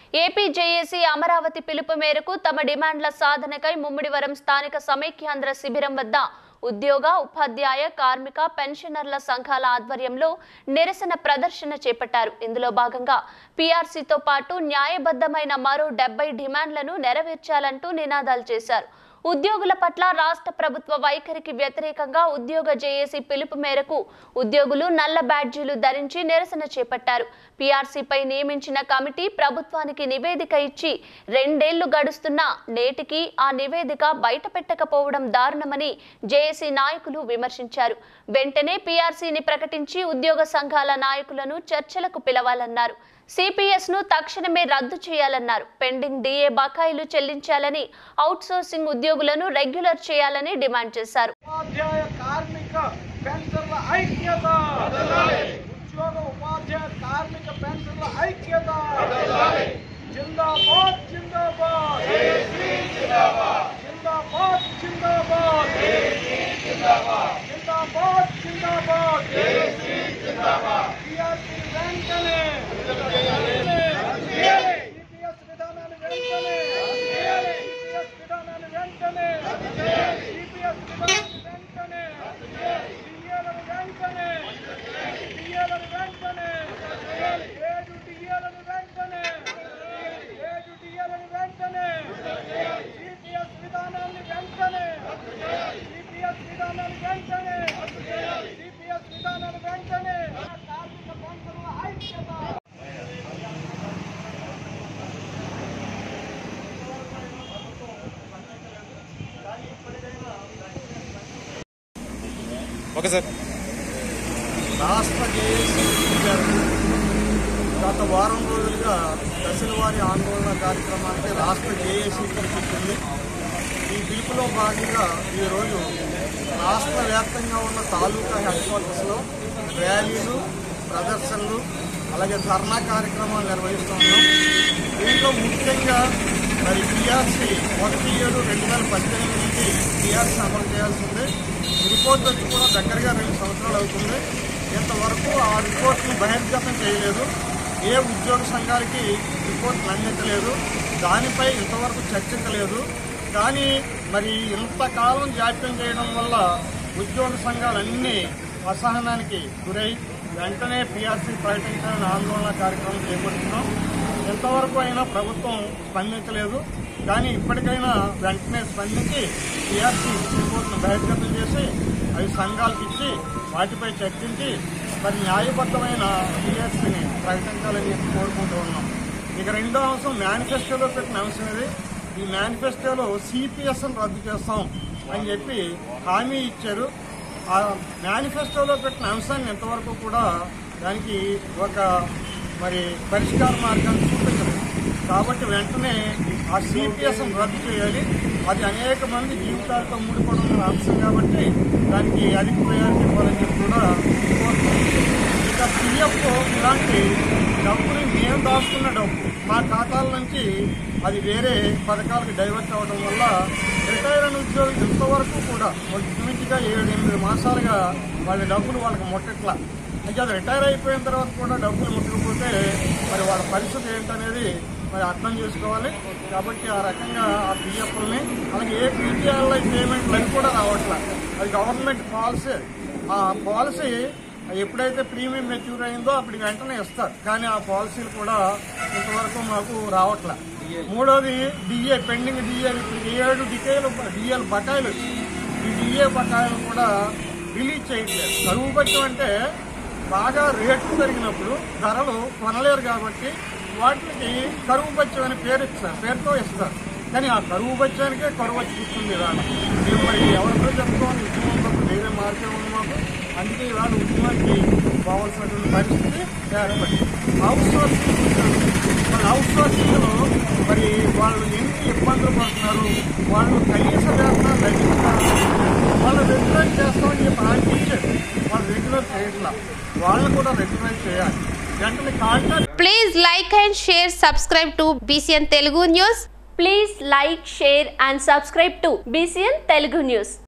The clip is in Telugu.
ఏపీ జేఏసీ అమరావతి పిలుపు మేరకు తమ డిమాండ్ల సాధనకై ముమ్మిడివరం స్థానిక సమైక్యాంధ్ర శిబిరం వద్ద ఉద్యోగ ఉపాధ్యాయ కార్మిక పెన్షనర్ల సంఘాల ఆధ్వర్యంలో నిరసన ప్రదర్శన చేపట్టారు ఇందులో భాగంగా పీఆర్సీతో పాటు న్యాయబద్ధమైన మరో డెబ్బై డిమాండ్లను నెరవేర్చాలంటూ నినాదాలు చేశారు ఉద్యోగుల పట్ల రాష్ట్ర ప్రభుత్వ వైఖరికి వ్యతిరేకంగా ఉద్యోగ జేఏసీ పిలుపు మేరకు ఉద్యోగులు నల్ల బ్యాడ్జీలు ధరించి నిరసన చేపట్టారు పీఆర్సీపై నియమించిన కమిటీ ప్రభుత్వానికి నివేదిక ఇచ్చి రెండేళ్లు గడుస్తున్నా నేటికి ఆ నివేదిక బయటపెట్టకపోవడం దారుణమని జేఏసీ నాయకులు విమర్శించారు వెంటనే పీఆర్సీని ప్రకటించి ఉద్యోగ సంఘాల నాయకులను చర్చలకు పిలవాలన్నారు సిపిఎస్ ను తక్షణమే రద్దు చేయాలన్నారు పెండింగ్ డిఏ బకాయిలు చెల్లించాలని అవుట్సోర్సింగ్ ఉద్యోగులను రెగ్యులర్ చేయాలని డిమాండ్ చేశారు ఉపాధ్యాయ కార్మిక పెన్షన్ల ఐక్యత ఉద్యోగ ఉపాధ్యాయ కార్మిక పెన్షన్ల ఐక్యత జిందాబాద్ జిందాబాద్ జిందాబాద్ జిందాబాద్ జిందాబాద్ జిందాబాద్ టీఆర్పీ వెంటనే సిపిఎస్ విధానాన్ని వెంటనే సిపిఎస్ విధానాన్ని వెంటనే సిపిఎస్ విధానాన్ని వెంటనే డిఏలను వెంటనే డిఏలను వెంటనే ఏడు డిఏలను వెంటనే ఏడు డిఏలను వెంటనే సిపిఎస్ విధానాన్ని వెంటనే సిపిఎస్ విధానాన్ని వెంటనే సిపిఎస్ విధానాన్ని వెంటనే కార్మిక పంటల ఐక్యత ఓకే సార్ రాష్ట్ర జేఏసీ గారు గత వారం రోజులుగా దశలవారి ఆందోళన కార్యక్రమానికి రాష్ట్ర జేఏసీ పిలుపుతుంది ఈ పిలుపులో భాగంగా ఈరోజు రాష్ట్ర వ్యాప్తంగా ఉన్న తాలూకా హెడ్ క్వార్టర్స్లో ర్యాలీలు ప్రదర్శనలు అలాగే ధర్నా కార్యక్రమాలు నిర్వహిస్తున్నాం దీంట్లో ముఖ్యంగా మరి టీఆర్సీ ఒకటి ఏడు రెండు వేల పద్దెనిమిది నుంచి టీఆర్సీ అమలు చేయాల్సింది రిపోర్ట్ వచ్చి కూడా దగ్గరగా రెండు సంవత్సరాలు అవుతుంది ఇంతవరకు ఆ రిపోర్ట్ని బహిర్గతం చేయలేదు ఏ ఉద్యోగ సంఘాలకి రిపోర్ట్ అందించలేదు దానిపై ఇంతవరకు చర్చించలేదు కానీ మరి ఇంతకాలం జాప్యం చేయడం వల్ల ఉద్యోగ సంఘాలన్నీ అసహనానికి గురై వెంటనే పీఆర్సీ ప్రకటించాలని ఆందోళన కార్యక్రమం చేపడుతున్నాం ఎంతవరకు అయినా ప్రభుత్వం స్పందించలేదు కానీ ఇప్పటికైనా వెంటనే స్పందించి టీఆర్సీ రిపోర్ట్ను బహిర్గతం చేసి అవి సంఘాలకు ఇచ్చి వాటిపై చర్చించి మరి న్యాయబద్ధమైన టీఆర్సీని ప్రకటించాలని చెప్పి కోరుకుంటూ ఉన్నాం ఇక రెండో అంశం మేనిఫెస్టోలో పెట్టిన అంశం ఇది ఈ మేనిఫెస్టోలో సిపిఎస్ను రద్దు చేస్తాం అని చెప్పి హామీ ఇచ్చారు ఆ మేనిఫెస్టోలో పెట్టిన అంశాన్ని ఎంతవరకు కూడా దానికి ఒక మరి పరిష్కార మార్గాన్ని చూపించలేదు కాబట్టి వెంటనే ఆ సిపిఎస్ రద్దు చేయాలి అది అనేక మంది జీవితాలతో ముడిపడి ఉన్న అంశం కాబట్టి దానికి అధిక ప్రయారిటీ ఇవ్వాలని చెప్పి కూడా కోరుతున్నాం. ఇక పిఎఫ్ ఇలాంటి డబ్బుని మేము దాచుకున్న డబ్బు మా ఖాతాల నుంచి అది వేరే పథకాలకు డైవర్ట్ అవ్వడం వల్ల రిటైర్ అయిన ఉద్యోగులు ఇంతవరకు కూడా ఇంచుమించుగా ఏడు ఎనిమిది మాసాలుగా వాళ్ళ డబ్బులు వాళ్ళకి ముట్టట్లా అయితే అది రిటైర్ అయిపోయిన తర్వాత కూడా డబ్బులు ముట్టకపోతే మరి వాళ్ళ పరిస్థితి ఏంటనేది మరి అర్థం చేసుకోవాలి కాబట్టి ఆ రకంగా ఆ పిఎఫ్లని అలాగే ఏ పీటీఆర్ఐ పేమెంట్లు అవి కూడా రావట్లే అది గవర్నమెంట్ పాలసీ ఆ పాలసీ ఎప్పుడైతే ప్రీమియం మెచ్యూర్ అయిందో అప్పటికి వెంటనే ఇస్తారు కానీ ఆ పాలసీలు కూడా ఇంతవరకు మాకు రావట్లే మూడోది డిఏ పెండింగ్ డిఏ ఇప్పుడు ఏడు డికేలు డిఏలు బకాయిలు వచ్చాయి. ఈ డిఏ బకాయిలు కూడా రిలీజ్ చేయట్లేదు కరువు బట్టి అంటే బాగా రేట్లు పెరిగినప్పుడు ధరలు కొనలేరు కాబట్టి వాటికి కరువు బత్యం అని పేరు ఇస్తారు పేరుతో ఇస్తారు కానీ ఆ కరువు బత్యానికే కరువు వచ్చి కూర్చుంది ఇవాళ మేము మరి ఎవరితో చెప్పుకోవాలి ఉద్యమం తప్ప వేరే మార్గం ఉంది మాకు అందుకే ఇవాళ ఉద్యమానికి పోవాల్సినటువంటి పరిస్థితి ఏర్పడింది హౌస్ సోర్సింగ్ మరి హౌస్ సోర్సింగ్లో మరి వాళ్ళు ఎన్ని ఇబ్బందులు పడుతున్నారు వాళ్ళు కనీస వేతనాలు లభిస్తున్నారు వాళ్ళు రెగ్యులర్ చేస్తామని చెప్పి ఆయన ఇచ్చారు వాళ్ళు రెగ్యులర్ చేయట్లా వాళ్ళని కూడా రెగ్యులర్ చేయాలి వెంటనే contract Please like and share, subscribe to BCN Telugu News. Please like share and subscribe to BCN Telugu news